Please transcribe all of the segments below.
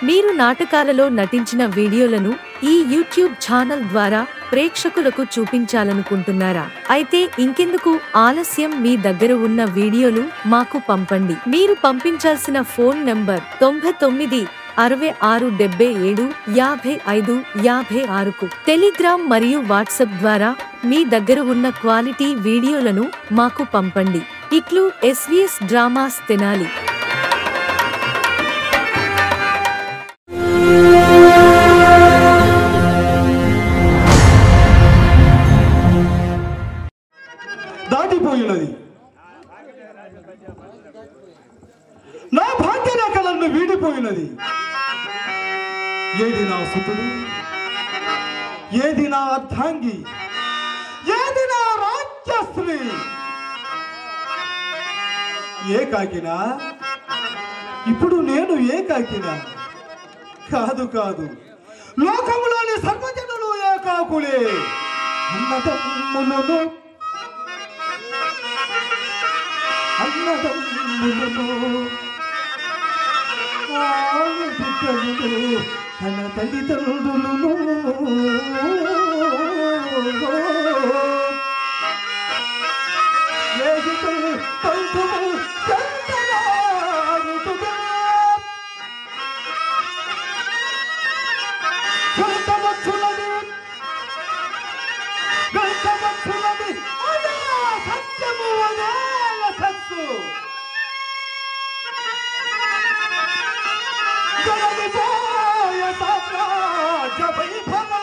మీరు నాటకాలలో నటించిన వీడియోలను ఈ యూట్యూబ్ ఛానల్ ద్వారా ప్రేక్షకులకు చూపించాలనుకుంటున్నారా అయితే ఇంకెందుకు ఆలస్యం మీ దగ్గర ఉన్న వీడియోలు మాకు పంపండి మీరు పంపించాల్సిన ఫోన్ నంబర్ తొంభై తొమ్మిది అరవై ఆరు డెబ్బై ఏడు యాభై ఐదు యాభై ఆరుకు టెలిగ్రామ్ మరియు వాట్సాప్ ద్వారా మీ దగ్గర ఉన్న క్వాలిటీ వీడియోలను మాకు పంపండి ఇట్లు ఎస్వీఎస్ డ్రామాస్ తెనాలి దాటిపోయినది నా భాగ్యరేఖలను వీడిపోయినది ఏది నా సుతుడు ఏది నా అర్ధాంగి ఏది నా రాజ్యశ్రీ ఏకాకినా ఇప్పుడు నేను ఏకాకినా కాదు కాదు లోకములోని సర్వజనులు ఏకాకులే అన్నదమ్ములను అన్నదమ్ములను ఆడబిడ్డలను తన తల్లిదండ్రులను స్నేహితులు బంధువులు చెంతలాడుతుగా వెంటవచ్చున్నది వెంటవచ్చున్నది అదే సత్యము అదే యశస్సు జగదిపోయ సామ్రాజ్య వైభవం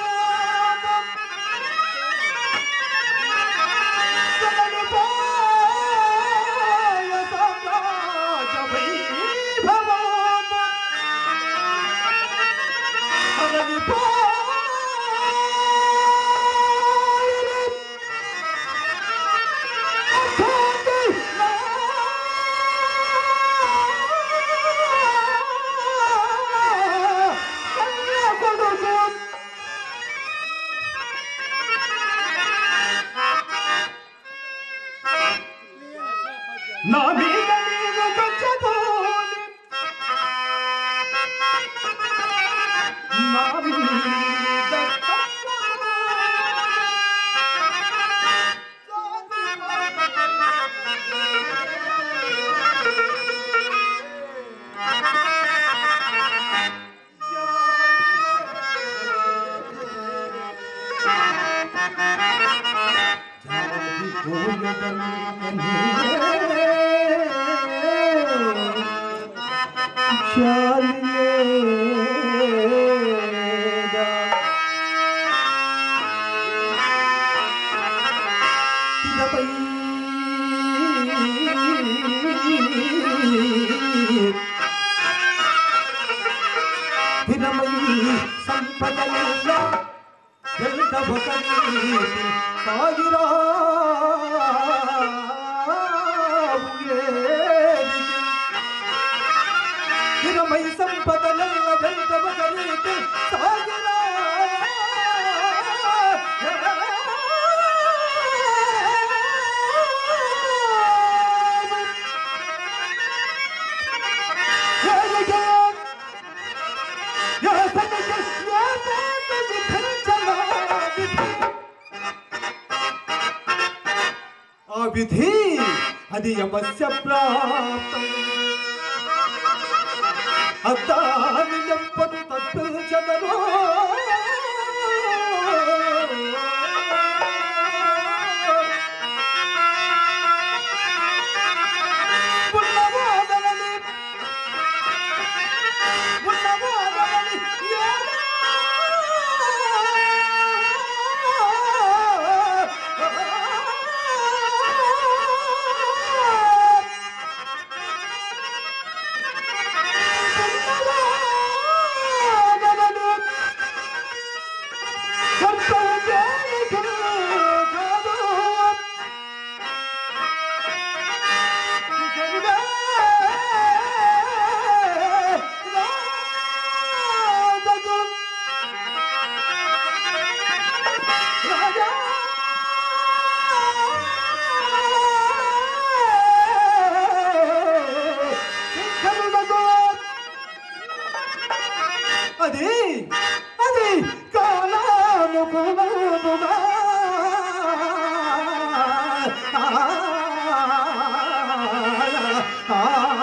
జగదిపోయ సామ్రాజ్య వైభవం జగదిపోయ నా మీద నీవు గచ్చబోలి నా మీద సంపదల ఎంత భకరీతి సాగిరా ఇరవై సంపదలల్ల వెంట భకరీతి సాగిరా ఆ విధి అది యమస్య ప్రాప్తం అద్దాని ఎప్పటి తప్పించదరో ఉన్నవాదలని ఉన్నవాదలని ఉన్నవాదలని అది అది కాలాము కులాముగా. ఆ,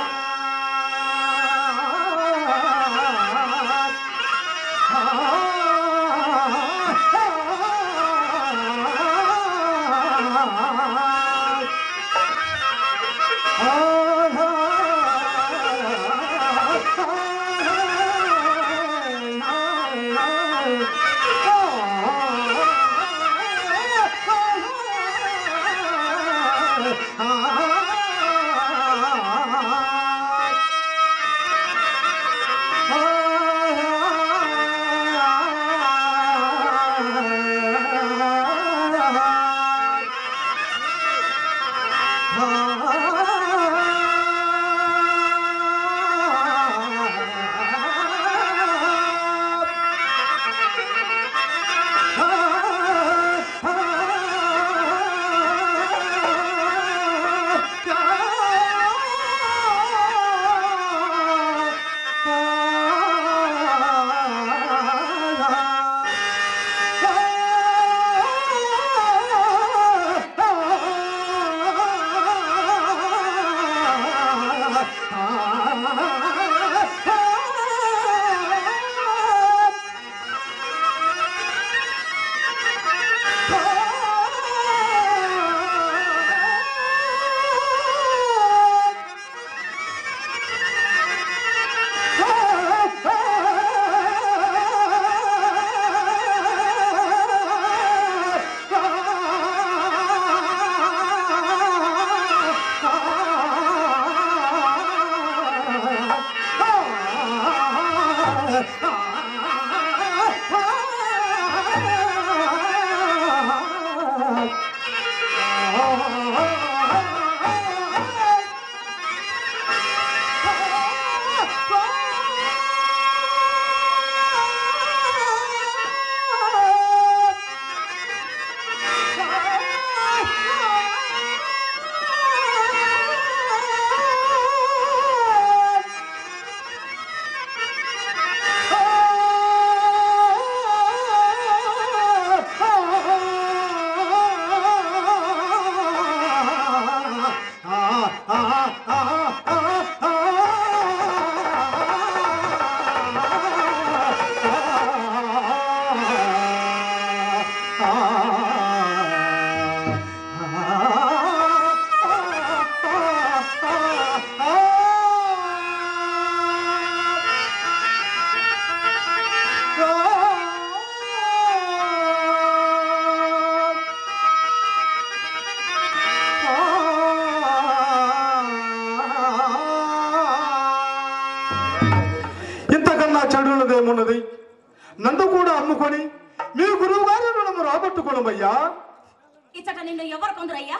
ఇంతకన్నా చెడున్నదేమున్నది నన్ను కూడా అమ్ముకొని మీ గురువు గారి రుణము రాబట్టుకోవడమయ్యా ఇచ్చట నిన్ను ఎవరు కొందరయ్యా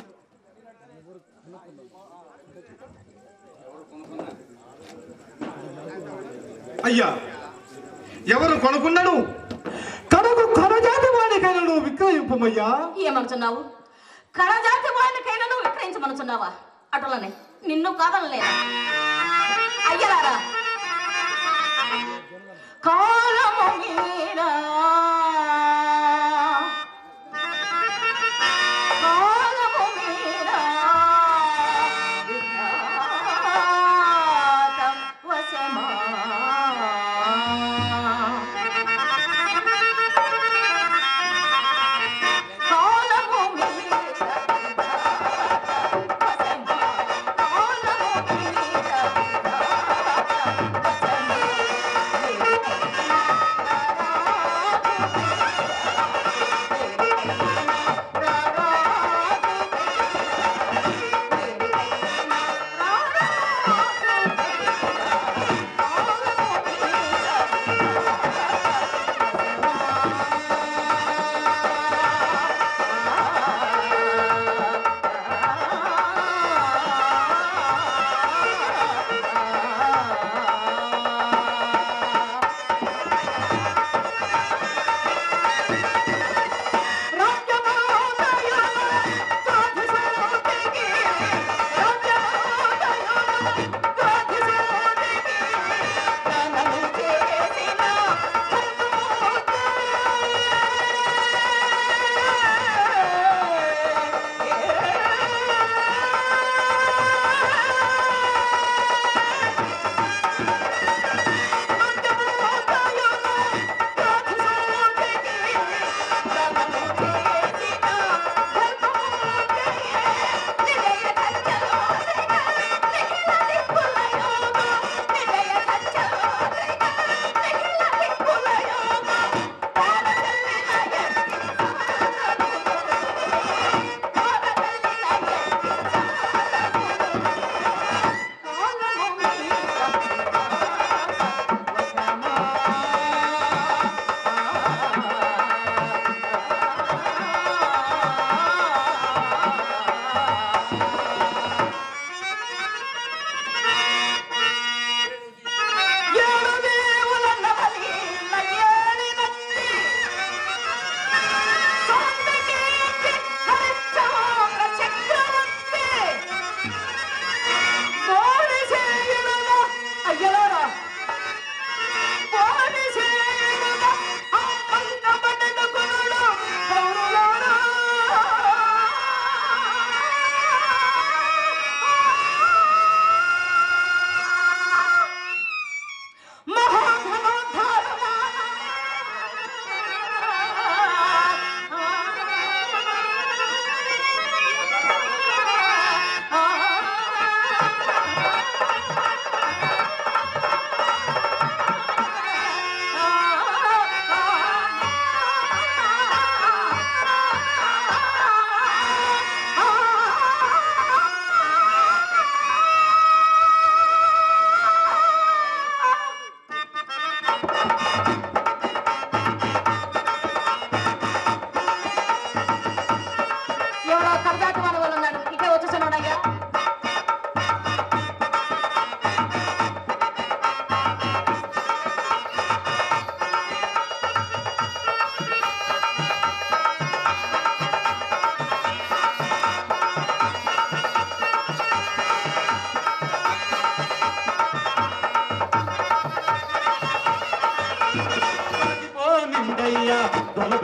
అయ్యా ఎవరు కొనుక్కున్నాడు కడకు కడజాతి వాడికైనా నువ్వు విక్రయింపమయ్యా ఏమనుచున్నావు కళజాతి వాడికైనా నువ్వు విక్రయించమనుచున్నావా అటులనే నిన్ను కాదనలేదా అయ్యలారా కాలము మీద కాలము మీద విఘాతం వశమా కాలము మీద కాలము మీద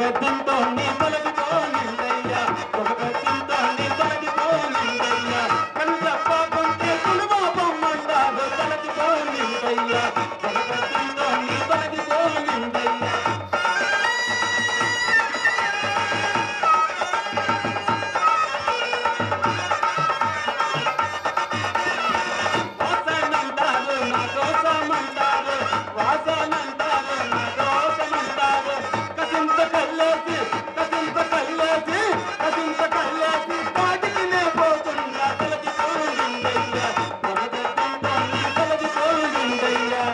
గద్దంతో నీ తొలగిపోనిందయ్యా ఒక గద్దంతో నీ తొలగిపోనిందయ్యా కనుక పాపంటే కులుబాపమ్మంటారు తొలగిపోనిందయ్యా ఒక గద్దంతో నీ తొలగిపోనిందయ్యా వాసనంటారు నా కోసమంటారు వాసనంటారు నా కోసమంటారు కసింత కల్లేసి కసింత కల్లేసి కసింత కల్లేసి పాటికి నే పోతున్నా తొలగిపోయిందయ్యా తొలగిపోయిందయ్యా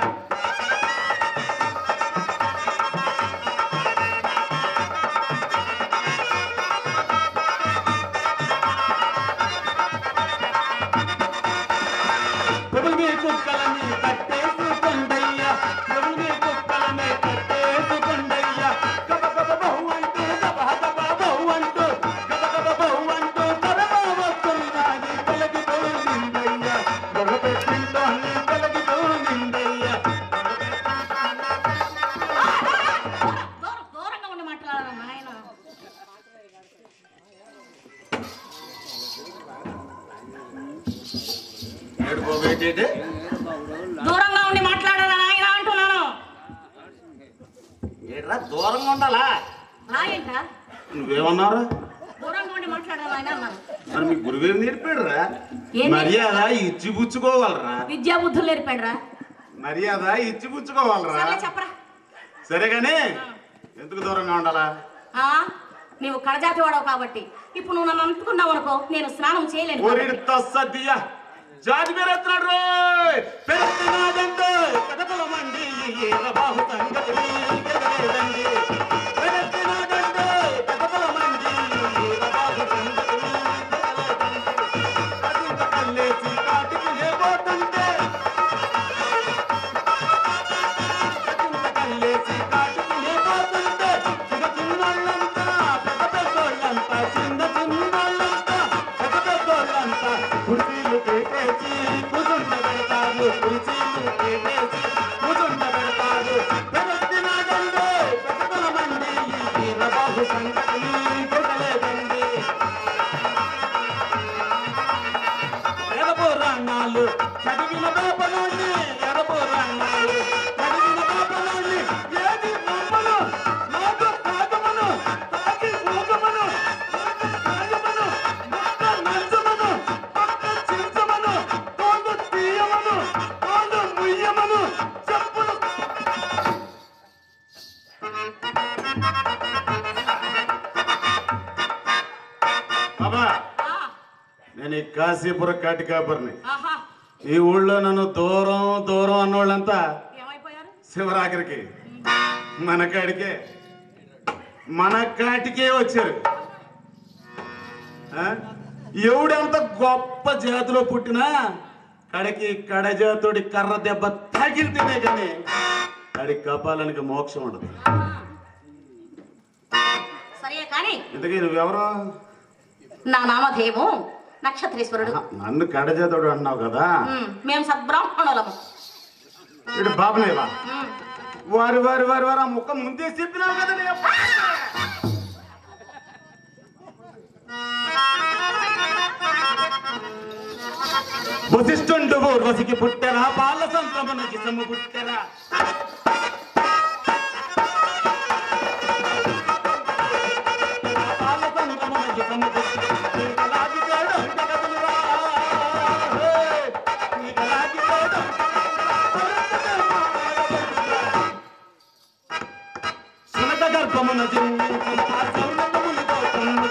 పొడిమి కుక్కలని కట్టేసుకుండయ్యా పొడిమి కుక్కలని కట్టేసుకుండయ్యా గబ గబ బహు అంటూ గబ గబ బహు అంటూ గబ గబ బహు అంటూ తరమా వస్తున్నాయి తొలగిపోయిందయ్యా గొడవ పెట్టింటోని తొలగిపోయిందయ్యా దూరం దూరంగా ఉండి మాట్లాడాలి నాయన ఏడుకోబెట్టేటే దూరంగా ఉండి మాట్లాడాలి నాయన అంటున్నాను ఏడ్రా దూరంగా ఉండాలా నాయంట నువ్వేమన్నారు దూరంగా ఉండి మాట్లాడాలి ఆయన అన్నాను మరి మీ గురువేం నేర్పాడురా ఏం మర్యాద ఇచ్చి పుచ్చుకోవాలరా విద్యా బుద్ధులు నేర్పాడురా మర్యాద ఇచ్చి పుచ్చుకోవాలరా సర్లే చెప్పరా సరే కానీ ఎందుకు దూరంగా ఉండాలా ఆ, నీవు కడజాతి వాడవు కాబట్టి ఇప్పుడు నువ్వు నన్ను అంటుకున్నావు అనుకో నేను స్నానం చేయలేను ఓరిడి తస్సదియ జాతి పేరు ఎత్తున్నాడు రోయ్ పెరత్తినాదండి కథకల మండి ఏల బాహు సంగతి గెలలేదండి పెరత్తినాదండి కథకల మండి ఏల బాహు సంగతి గెలలేదండి కదింత కల్లేసి కాటికి లేబోతుంటే కదింత కల్లేసి కాటికి లేబోతుంటే చిన్న చిన్నోళ్ళంతా పెద్ద పెద్దోళ్ళంతా చిన్న చిన్నోళ్ళంతా పెద్ద పెద్దోళ్ళంతా కుర్చీలు పెట్టేసి కూర్చుండ పెడతారు కుర్చీలు పెట్టేసి కూర్చుండ పెడతారు పెరొత్తినాదండి పెద్దల మంది ఈ బాబు సంగతి కొట్టలేదండి ఎడబోరాణాలు చదివిన పాపలోని ఎడబోరాణాలు చదివిన పాపలోని ఏది నమ్మను నాకు కాగమను తాకి ఊగమను కాగమను మొక్క నంచమను పక్క చించమను తోడు తీయమను తోడు ముయ్యమను చెప్పులు బాబా ఆ, నేను ఈ కాశీపుర కాటికాపురిని ఆహా ఈ ఊళ్ళో నన్ను దూరం దూరం అన్నోళ్ళంతా ఏమైపోయారు శివరాఖరికి మన కాడికే మన కాటికే వచ్చారు ఆ? ఎవడెంత గొప్ప జాతిలో పుట్టినా కడకి కడజాతుడి కర్ర దెబ్బ తగిలితేనే కానీ కడి కపాలానికి మోక్షం ఉండదు సరే కానీ ఇంతకీ నువ్వెవరో నా నామధేయము నక్షత్రేశ్వరుడు నన్ను కడజాతుడు అన్నావు కదా ఉమ్, మేము సద్బ్రాహ్మణులము ఇటు బాబనేవా ఉమ్, వారి వారి వారి వారి ఆ ముఖం ముందే చెప్పినావు కదా నీ అబ్బా. వశిష్ఠుండు ఊర్వశికి పుట్టరా పాల సంక్రమణ కిసము పుట్టరా పాల సంక్రమణ కిసము పుట్టరా నీకలాగి తేడు అంటే కదలురా. హే, నీకలాగి తేడు అంటే కదలురా. సునక గర్భమున జన్మించిన ఆ సౌనకమునితో తన్నుత.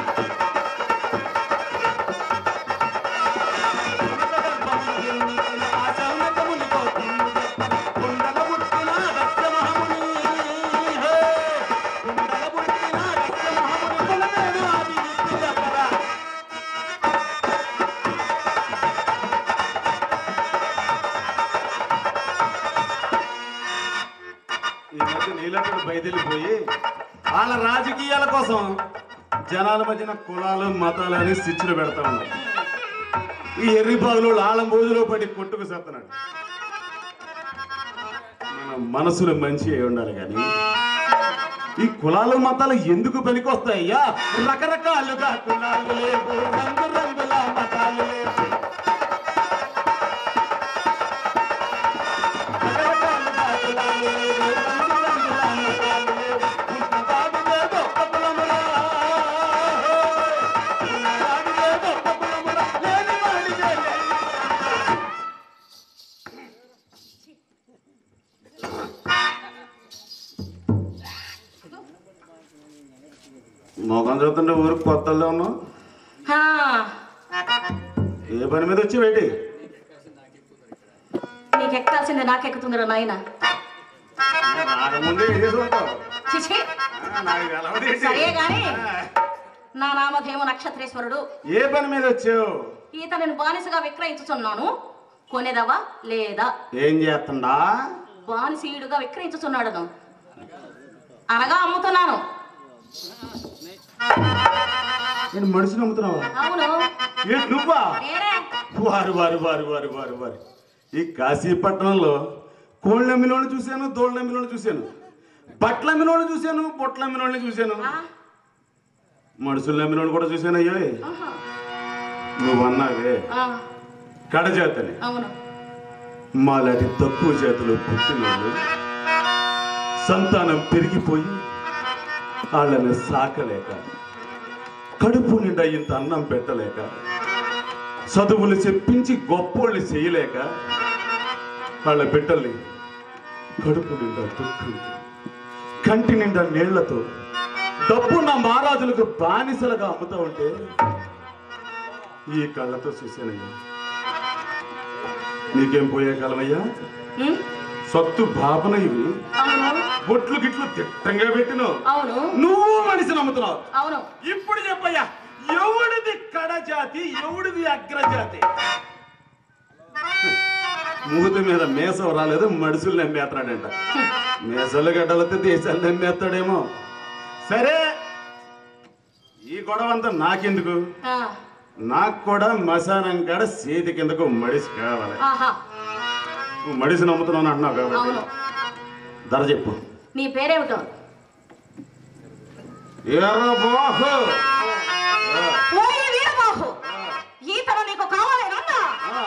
సునక గర్భమున జన్మించిన ఆ సౌనకమునితో తన్నుత. కుండల పుట్టిన రక్తమహముని. హే! కుండల పుట్టిన రక్తమహముని కులమేడు ఆది విద్య చెప్పరా. ఈ మధ్య నీలకుడు బయలుపోయి వాళ్ళ రాజకీయాల కోసం జనాల మధ్యన కులాలు మతాలు అని శిక్షలు పెడతా ఉన్నారు ఈ ఎర్రిబాగులు ఆలం బోజులో పడి కొట్టుకు చేస్తున్నాడు మన మనసులు మంచి అయి ఉండాలి కానీ ఈ కులాలు మతాలు ఎందుకు పనికొస్తాయ్యా రకరకాలుగా కులాలు లేవు రంగు రంగుల మతాలు లేవు రకరకాలుగా కులాలు లేవు, రంగు రంగుల మతాలు లేవు. ఉన్నవాడిదే గొప్ప కులమురా. ఉన్నవాడిదే గొప్ప కులమురా. లేనివాడిదే లేని మొఖం చూస్తుంటే ఊరికి కొత్తల్లో ఉన్నావు ఆ, ఏ పని మీద వచ్చి వేటి నీకు ఎక్కాల్సింది నాకెక్కుతుందిరా నాయన నాకు ముందే ఏం చేసి ఉంటావు చిచి ఆ, నాకు తెలవదు ఏంటి? సరే గాని. ఆ, నా నామధేమ నక్షత్రేశ్వరుడు ఏ పని మీద వచ్చావు ఈత నేను బానిసగా విక్రయించుచున్నాను కొనేదవా లేదా ఏం చేస్తుండా బానిసీయుడుగా విక్రయించుచున్నాడను అనగా అమ్ముతున్నాను నేను మనిషిని నమ్ముతున్నావా అవును ఏంటి నువ్వా నేనే వారు వారు వారు వారు వారు వారు ఈ కాశీపట్నంలో కోళ్ళ అమ్మినోళ్ళు చూశాను దోళ్ళ అమ్మినోళ్ళు చూశాను బట్టలు అమ్మినోళ్ళు చూశాను బొట్టలు అమ్మినోళ్ళని చూశాను ఆ, మనుషులు అమ్మినోళ్ళు కూడా చూశాను అయ్యో ఆహా, నువ్వు అన్నావే ఆ, కడజాతని అవును మాలాంటి తక్కువ జాతిలో పుట్టినోళ్ళు సంతానం పెరిగిపోయి వాళ్ళని సాకలేక కడుపు నిండా ఇంత అన్నం పెట్టలేక చదువులు చెప్పించి గొప్పోళ్ళు చేయలేక వాళ్ళ బిడ్డల్ని కడుపు నిండా దుఃఖం కంటి నిండా నీళ్లతో డబ్బున్న మహారాజులకు బానిసలుగా అమ్ముతా ఉంటే ఈ కళ్ళతో చూశానయ్యా నీకేం పోయే కాలమయ్యా ఉమ్, సొత్తు భావన ఇవి అవును బొట్లు గిట్లు తిట్టంగా పెట్టినావు అవును నువ్వు మనిషి నమ్ముతున్నావు అవును ఇప్పుడు చెప్పయ్యా ఎవడిది కడజాతి ఎవడిది అగ్రజాతి మూతి మీద మేసం రాలేదు మడుసులు నమ్మేస్తాడంట మేసలు గడ్డలతో దేశాలు నమ్మేస్తాడేమో సరే ఈ గొడవ అంతా నాకెందుకు ఆ, నాకు కూడా మశానం కాడ చేతి కిందకు మడిసి కావాలి ఆహా నువ్వు మడిసి నమ్ముతున్నాను అంటున్నావు కాబట్టి అవును ధర చెప్పు నీ పేరేమిటో ఎర్రబాహు ఓయ్ వీరబాహు ఈతను నీకు కావాలేనన్నా ఆ,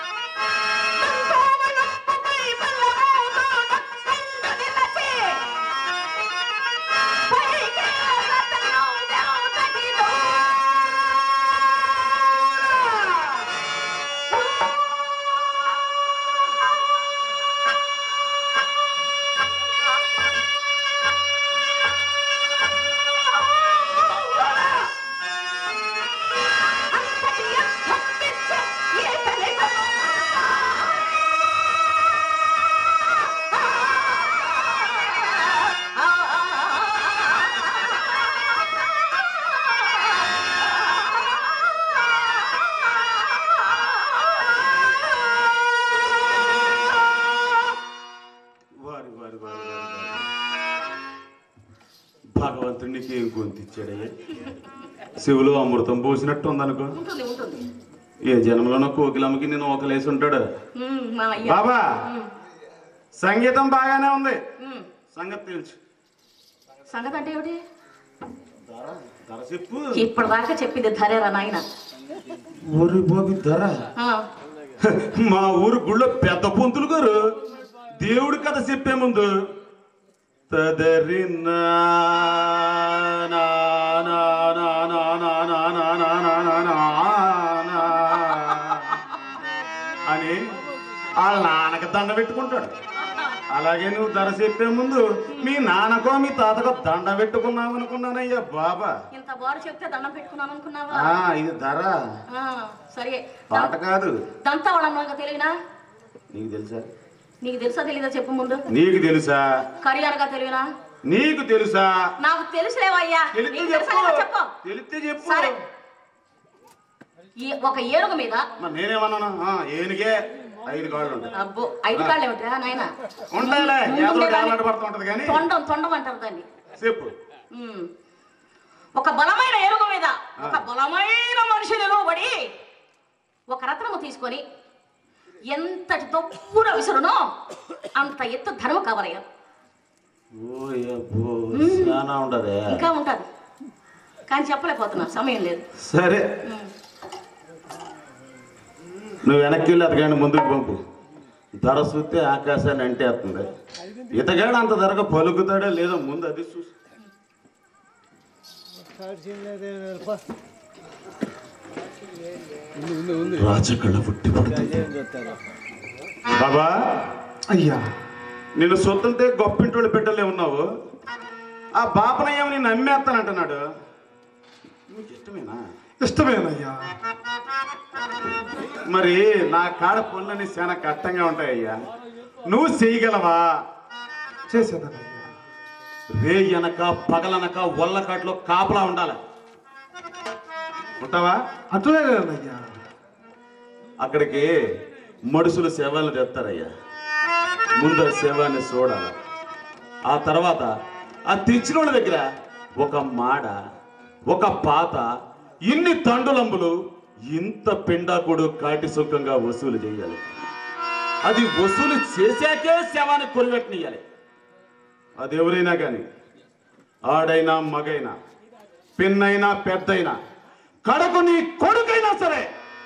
వారి వారి వారి వారి వారి. భగవంతుడు నీకు ఏం గొంతిచ్చాడయ్యా శివులు అమృతం పోసినట్టు ఉందనుకో ఉంటుంది ఉంటుంది ఏ జన్మలోనో కోకిలమ్మకి నేను ఒకలేసి ఉంటాడు ఉమ్, మా అయ్య. బాబా ఉమ్, సంగీతం బాగానే ఉంది ఉమ్. సంగతి తెలుసు సంగతి అంటే ఏమిటి ధర ధర చెప్పు ఇప్పటిదాకా చెప్పింది ధరేరా నాయన ఊరి బాబు ధర ఆ, మా ఊరు గుళ్ళో పెద్ద పొంతులు గారు దేవుడి కథ చెప్పే ముందు తదరి నా నా నా నా నా నా నా నా నా నా నా నా నా అని వాళ్ళ నాన్నకి దండ పెట్టుకుంటాడు అలాగే నువ్వు ధర చెప్పే ముందు మీ నాన్నకో మీ తాతకో దండ పెట్టుకున్నావు అనుకున్నానయ్యా బాబా ఇంత బారు చెప్తే దండం పెట్టుకున్నాను అనుకున్నావా ఆ ఇది ధర ఆ, సరే పాట కాదు దంతా వాళ్ళ తెలియనా నీకు తెలుసా నీకు తెలుసా తెలీదా చెప్పు ముందు నీకు తెలుసా కరి అనగా తెలియనా నీకు తెలుసా నాకు తెలుసులేవయ్యా తెలిస్తే నీకు చెప్పు తెలుసా చెప్పు తెలిస్తే చెప్పు సరే ఈ ఒక ఏనుగు మీద మరి నేనేమన్నాను ఆ, ఏనుగే ఐదు కాళ్ళు ఉంటాయి అబ్బో ఐదు కాళ్ళు ఏమిటా నాయన ఉంటాయిలే ముందు ఏదో ఉండేదాన్ని కాలాట పడుతూ ఉంటది కానీ తొండం తొండం అంటారు దాన్ని చెప్పు ఉమ్. ఒక బలమైన ఏనుగు మీద ఒక బలమైన మనిషి నిలువబడి ఒక రత్నము తీసుకొని ఎంతటి దొప్పున విసురునో అంత ఎత్తు ధనము కావాలయ్యా ఓ అబ్బో, చాలా ఉండదే ఇంకా ఉంటుంది కానీ చెప్పలేకపోతున్నా సమయం లేదు సరే నువ్వు వెనక్కి వెళ్ళి అతగాడిని ముందుకు పంపు ధర చూస్తే ఆకాశాన్ని అంటేస్తుంది ఇతగాడు అంత ధరగా పలుకుతాడో లేదో ముందు అది చూసి రాజకళ పుట్టి పడుతుంది బాబా అయ్యా నేను సొత్తుంటే గొప్పింటోళ్ళు బిడ్డలే ఉన్నావు ఆ బాపనయ్యం నేను నమ్మేస్తానంటున్నాడు నీకు ఇష్టమేనా ఇష్టమేనయ్యా మరి నా కాడ పనులన్నీ చాలా కష్టంగా ఉంటాయ్యా నువ్వు చేయగలవా చేసేదనయ్యా రే అనక పగలనక ఒళ్ళకాట్లో కాపలా ఉండాలి ఉంటావా అట్లేనయ్యా అక్కడికి మడుసులు సేవలు తెస్తారయ్యా ముందు ఆ సేవాన్ని చూడాలి ఆ తర్వాత ఆ తెచ్చిన వాళ్ళ దగ్గర ఒక మాడ ఒక పాత ఇన్ని తండులంబులు ఇంత పిండాకుడు కాటి సుఖంగా వసూలు చేయాలి అది వసూలు చేశాకే శవాన్ని కొలివెట్టనియాలి అది ఎవరైనా కానీ ఆడైనా మగైనా పిన్నైనా పెద్దైనా కడకు నీ కొడుకైనా సరే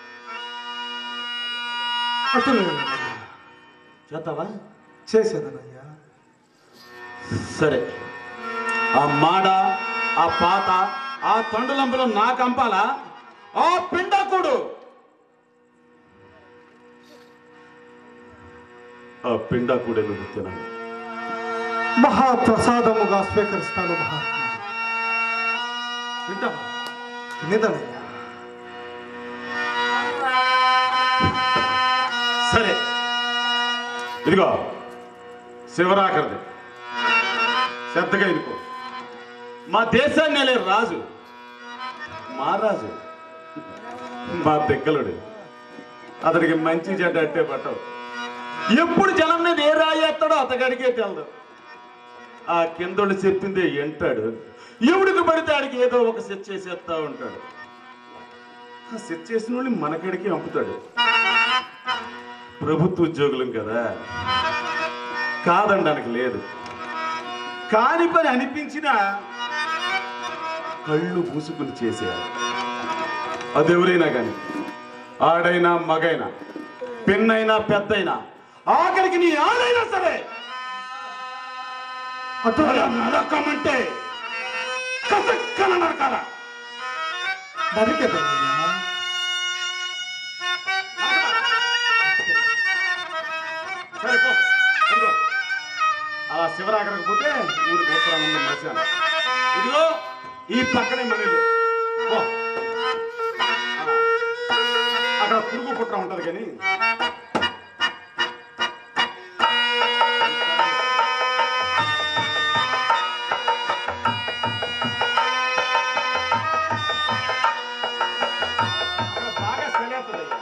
అట్లేనయ్యా చేస్తావా చేసేదనయ్యా సరే ఆ మాడ ఆ పాత ఆ తండులంబలో నా కంపాలా ఆ పిండకుడు ఆ పిండకుడే నువ్వు తినాలి మహాప్రసాదముగా స్వీకరిస్తాను మహాత్మా తింటావా నిదనయ్యా సరే ఇదిగో శివరాకరిది శ్రద్ధగా ఇనుకో మా దేశాన్ని నేలే రాజు మా రాజు మా దగ్గలుడు అతనికి మంచి చెడ్డ అట్టే పట్టవు ఎప్పుడు జనం మీద ఏ రాయి ఎత్తాడో అతగడికే తెలదు ఆ కిందోడు చెప్పిందే ఎంటాడు ఎవడికి పడితే ఆడికి ఏదో ఒక సెట్ చేసేస్తా ఉంటాడు ఆ సెట్ చేసిన వాళ్ళు మనకడికి పంపుతాడు ప్రభుత్వ ఉద్యోగులం కదా కాదనడానికి లేదు కాని పని అనిపించినా కళ్ళు మూసుకుని చేసేయాలి అదెవరైనా కానీ ఆడైనా మగైనా పెన్నైనా పెద్దైనా ఆఖరికి నీ ఆడైనా సరే అలా నరకమంటే కసక్కన నరకాల నరికేదనయ్యా సరే పో అదిగో అలా శివరాకరకు పోతే ఊరికి ఉత్తరాలు ఉంది మధ్యాహ్నం ఇదిగో ఈ పక్కనే మన ఇల్లు పో అలా. అక్కడ పురుగు పుట్ర ఉంటది కానీ అక్కడ బాగా సెలేస్తుందయ్యా.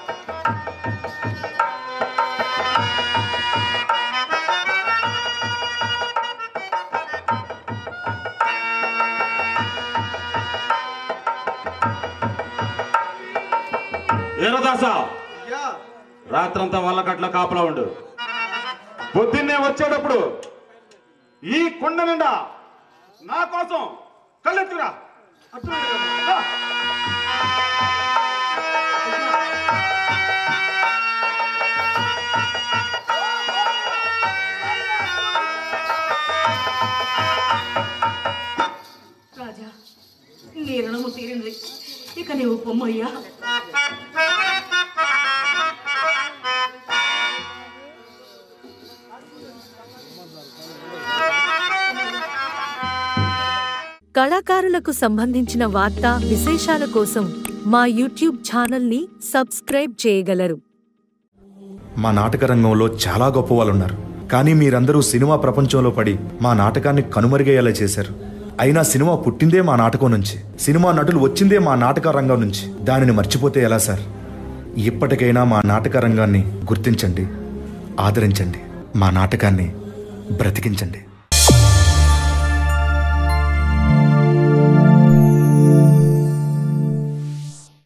ఏరదాసా అయ్యా రాత్రంతా వల్లకట్ల కాపలా ఉండు పొద్దున్నే వచ్చేటప్పుడు ఈ కొండ నిండా నా కోసం కళ్ళెత్తురా రా. రాజా నీ రుణము తీరింది ఇక నీవు పొమ్మయ్యా కళాకారులకు సంబంధించిన వార్తా విశేషాల కోసం మా యూట్యూబ్ ఛానల్ని సబ్స్క్రైబ్ చేయగలరు మా నాటక రంగంలో చాలా గొప్ప వాళ్ళు ఉన్నారు కానీ మీరందరూ సినిమా ప్రపంచంలో పడి మా నాటకాన్ని కనుమరుగయ్యేలా చేశారు అయినా సినిమా పుట్టిందే మా నాటకం నుంచి సినిమా నటులు వచ్చిందే మా నాటక రంగం నుంచి దానిని మర్చిపోతే ఎలా సార్ ఇప్పటికైనా మా నాటక రంగాన్ని గుర్తించండి ఆదరించండి మా నాటకాన్ని బ్రతికించండి